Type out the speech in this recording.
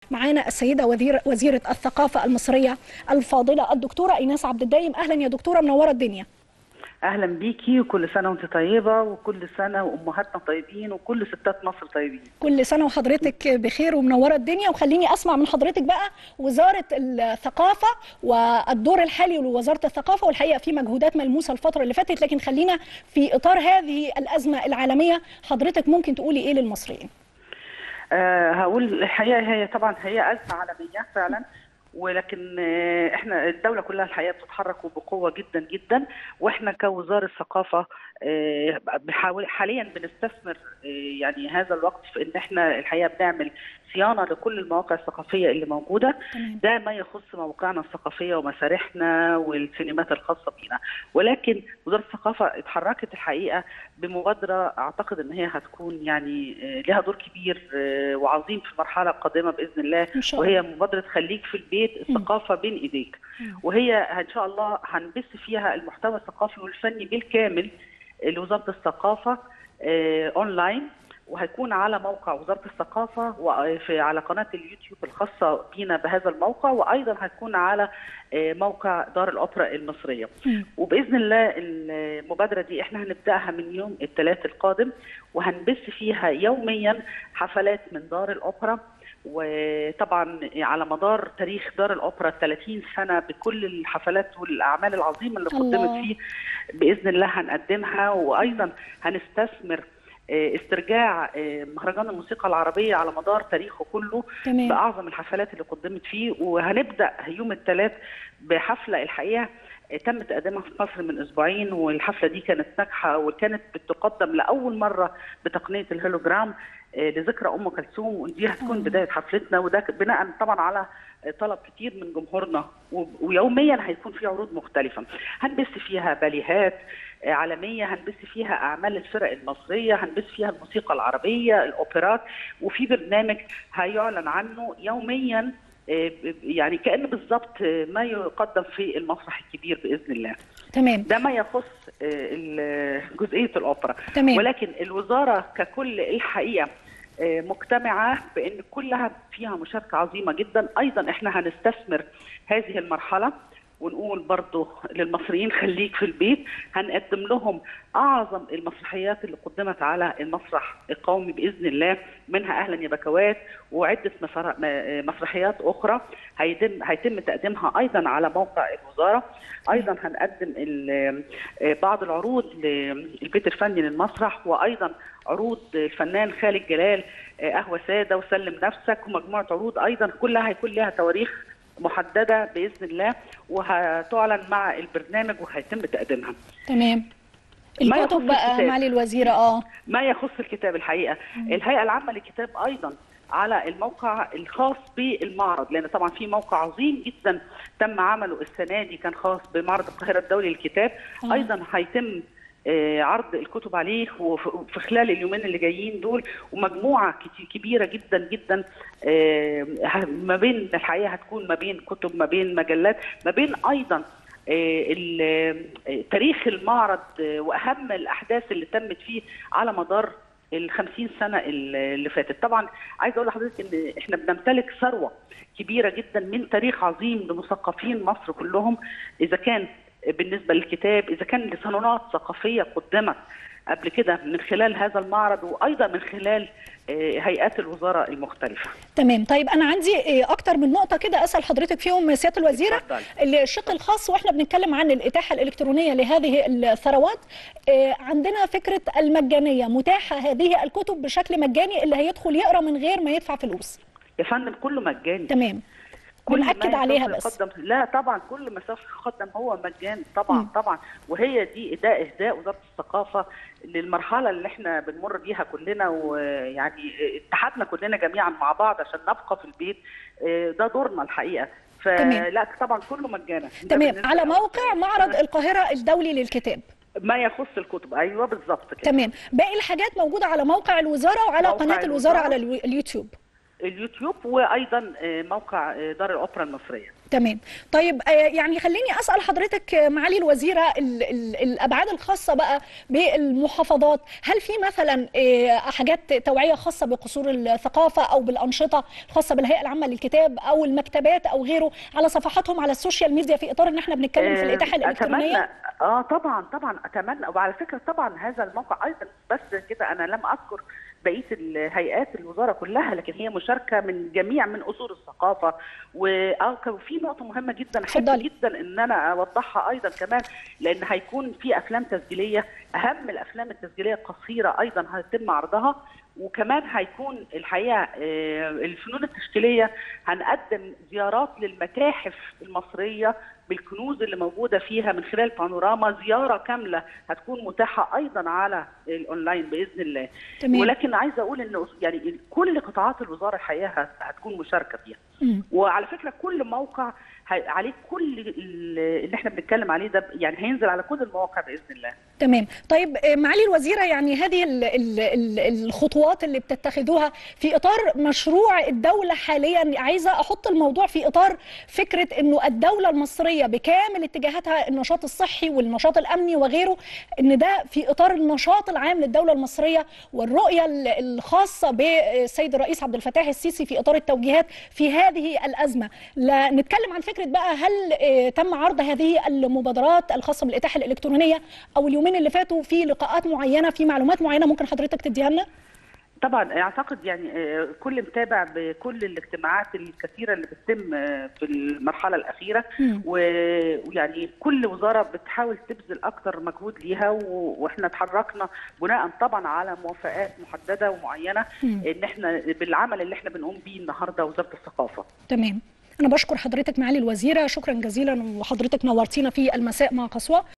معانا السيدة وزير وزيرة الثقافة المصرية الفاضلة الدكتورة إيناس عبد الدايم أهلا يا دكتورة منورة الدنيا اهلا بيكي وكل سنه وانت طيبه وكل سنه وامهاتنا طيبين وكل ستات مصر طيبين كل سنة وحضرتك بخير ومنورة الدنيا وخليني أسمع من حضرتك بقى وزارة الثقافة والدور الحالي لوزارة الثقافة والحقيقة في مجهودات ملموسة الفترة اللي فاتت لكن خلينا في إطار هذه الأزمة العالمية حضرتك ممكن تقولي إيه للمصريين أه هقول الحقيقه هي طبعا هي ازمه عالميه فعلا ولكن آه، احنا الدوله كلها الحقيقه بتتحرك بقوه جدا جدا واحنا كوزاره ثقافه آه، بحاول حاليا بنستثمر آه، يعني هذا الوقت في ان احنا الحقيقه بنعمل صيانه لكل المواقع الثقافيه اللي موجوده تمام. ده ما يخص مواقعنا الثقافيه ومسارحنا والسينمات الخاصه بينا ولكن وزاره الثقافه اتحركت الحقيقه بمبادره اعتقد ان هي هتكون يعني آه، لها دور كبير آه، وعظيم في المرحله القادمه باذن الله إن شاء الله وهي مبادره خليك في البيت الثقافه بين ايديك مم. وهي ان شاء الله هنبث فيها المحتوى الثقافي والفني بالكامل لوزاره الثقافه آه، اونلاين وهيكون على موقع وزاره الثقافه وفي على قناه اليوتيوب الخاصه بينا بهذا الموقع وايضا هتكون على آه، موقع دار الاوبرا المصريه مم. وباذن الله المبادره دي احنا هنبداها من يوم الثلاث القادم وهنبث فيها يوميا حفلات من دار الاوبرا وطبعا على مدار تاريخ دار الاوبرا 30 سنه بكل الحفلات والاعمال العظيمه اللي الله. قدمت فيه باذن الله هنقدمها وايضا هنستثمر آه، استرجاع آه، مهرجان الموسيقى العربيه على مدار تاريخه كله تمام باعظم الحفلات اللي قدمت فيه وهنبدا يوم الثلاث بحفله الحقيقه تم تقديمها في مصر من اسبوعين والحفله دي كانت ناجحه وكانت بتقدم لاول مره بتقنيه الهولوجرام آه، لذكرى ام كلثوم ودي هتكون الله. بدايه حفلتنا وده ك- بناء طبعا على طلب كتير من جمهورنا و- ويوميا هيكون في عروض مختلفه هنبث فيها باليهات آه، عالميه هنبث فيها اعمال الفرق المصريه هنبث فيها الموسيقى العربيه الاوبرات وفي برنامج هيعلن عنه يوميا آه، ب- يعني كان بالظبط آه، ما يقدم في المسرح الكبير باذن الله تمام ده ما يخص آه، ال- جزئيه الاوبرا تمام ولكن الوزاره ككل الحقيقه آه، مجتمعه بان كلها فيها مشاركه عظيمه جدا ايضا احنا هنستثمر هذه المرحله ونقول برضو للمصريين خليك في البيت هنقدم لهم اعظم المسرحيات اللي قدمت على المسرح القومي باذن الله منها اهلا يا بكوات وعده مسر- م- مسرحيات اخرى هيتم هيتم تقديمها ايضا على موقع الوزاره ايضا هنقدم ال- آه، بعض العروض للبيت الفني للمسرح وايضا عروض الفنان خالد جلال آه، قهوه ساده وسلم نفسك ومجموعه عروض ايضا كلها هيكون لها تواريخ محدده باذن الله وهتعلن مع البرنامج وهيتم تقديمها تمام ما الكتب يخص بقى الكتاب. معالي الوزيرة اه ما يخص الكتاب الحقيقه الهيئه العامه للكتاب ايضا على الموقع الخاص بالمعرض لان طبعا في موقع عظيم جدا تم عمله السنه دي كان خاص بمعرض القاهره الدولي للكتاب آه. ايضا هيتم آه، عرض الكتب عليه وف- في خلال اليومين اللي جايين دول ومجموعه كتير كبيره جدا جدا آه، ه- ما بين الحقيقه هتكون ما بين كتب ما بين مجلات ما بين ايضا آه، ال- آه، تاريخ المعرض آه، واهم الاحداث اللي تمت فيه على مدار ال 50 سنه اللي فاتت طبعا عايز اقول لحضرتك ان احنا بنمتلك ثروه كبيره جدا من تاريخ عظيم لمثقفين مصر كلهم اذا كان بالنسبه للكتاب اذا كان لصالونات ثقافيه قدمت قبل كده من خلال هذا المعرض وايضا من خلال آه، هيئات الوزاره المختلفه تمام طيب انا عندي آه، اكتر من نقطه كده اسال حضرتك فيهم سياده الوزيره اتفضلي. الشق الخاص واحنا بنتكلم عن الاتاحه الالكترونيه لهذه الثروات آه، عندنا فكره المجانيه متاحه هذه الكتب بشكل مجاني اللي هيدخل يقرا من غير ما يدفع فلوس يا فندم كله مجاني تمام كل ما بنأكد عليها سوف بس يقدم لا طبعا كل ما سوف يقدم هو مجان طبعا مم. طبعا وهي دي ده اهداء وزاره الثقافه للمرحله اللي احنا بنمر بيها كلنا ويعني اتحدنا كلنا جميعا مع بعض عشان نبقى في البيت اه، ده دورنا الحقيقه تمام. فلا طبعا كله مجانا ده تمام بالنسبة على لأول موقع حاجة. معرض القاهره الدولي للكتاب ما يخص الكتب ايوه بالظبط كده تمام باقي الحاجات موجوده على موقع الوزاره وعلى موقع قناه الوزاره الوزارة. على اليو- اليوتيوب اليوتيوب وايضا موقع دار الاوبرا المصريه تمام طيب يعني خليني اسال حضرتك معالي الوزيره ال ال الابعاد الخاصه بقى بالمحافظات هل في مثلا حاجات توعيه خاصه بقصور الثقافه او بالانشطه الخاصه بالهيئه العامه للكتاب او المكتبات او غيره على صفحاتهم على السوشيال ميديا في اطار ان احنا بنتكلم في الاتاحه الالكترونيه أتمنى اه طبعا طبعا اتمنى وعلى فكره طبعا هذا الموقع ايضا بس كده انا لم اذكر بقيه الهيئات الوزاره كلها لكن هي مشاركه من جميع من اصول الثقافه وفي نقطه مهمه جدا احب جدا ان انا اوضحها ايضا كمان لان هيكون في افلام تسجيليه اهم الافلام التسجيليه القصيره ايضا هيتم عرضها وكمان هيكون الحقيقه الفنون التشكيليه هنقدم زيارات للمتاحف المصريه بالكنوز اللي موجوده فيها من خلال بانوراما زياره كامله هتكون متاحه ايضا على الاونلاين باذن الله تمام. ولكن عايزه اقول ان يعني كل قطاعات الوزاره الحقيقه هتكون مشاركه فيها م. وعلى فكره كل موقع عليه كل اللي احنا بنتكلم عليه ده يعني هينزل على كل المواقع باذن الله تمام طيب معالي الوزيره يعني هذه ال ال ال الخطوات اللي بتتخذوها في اطار مشروع الدوله حاليا عايزه احط الموضوع في اطار فكره انه الدوله المصريه بكامل اتجاهاتها النشاط الصحي والنشاط الامني وغيره ان ده في اطار النشاط العام للدوله المصريه والرؤيه الخاصه بالسيد الرئيس عبد الفتاح السيسي في اطار التوجيهات في هذه الازمه لا نتكلم عن فكره بقى هل تم عرض هذه المبادرات الخاصه بالاتاحه الالكترونيه او اليومين اللي فاتوا في لقاءات معينه في معلومات معينه ممكن حضرتك تديها لنا؟ طبعا اعتقد يعني كل متابع بكل الاجتماعات الكثيره اللي بتتم في المرحله الاخيره ويعني كل وزاره بتحاول تبذل اكثر مجهود ليها واحنا اتحركنا بناء طبعا على موافقات محدده ومعينه ان احنا بالعمل اللي احنا بنقوم بيه النهارده وزاره الثقافه. تمام. أنا بشكر حضرتك معالي الوزيرة شكرا جزيلا وحضرتك نورتينا في المساء مع قصوى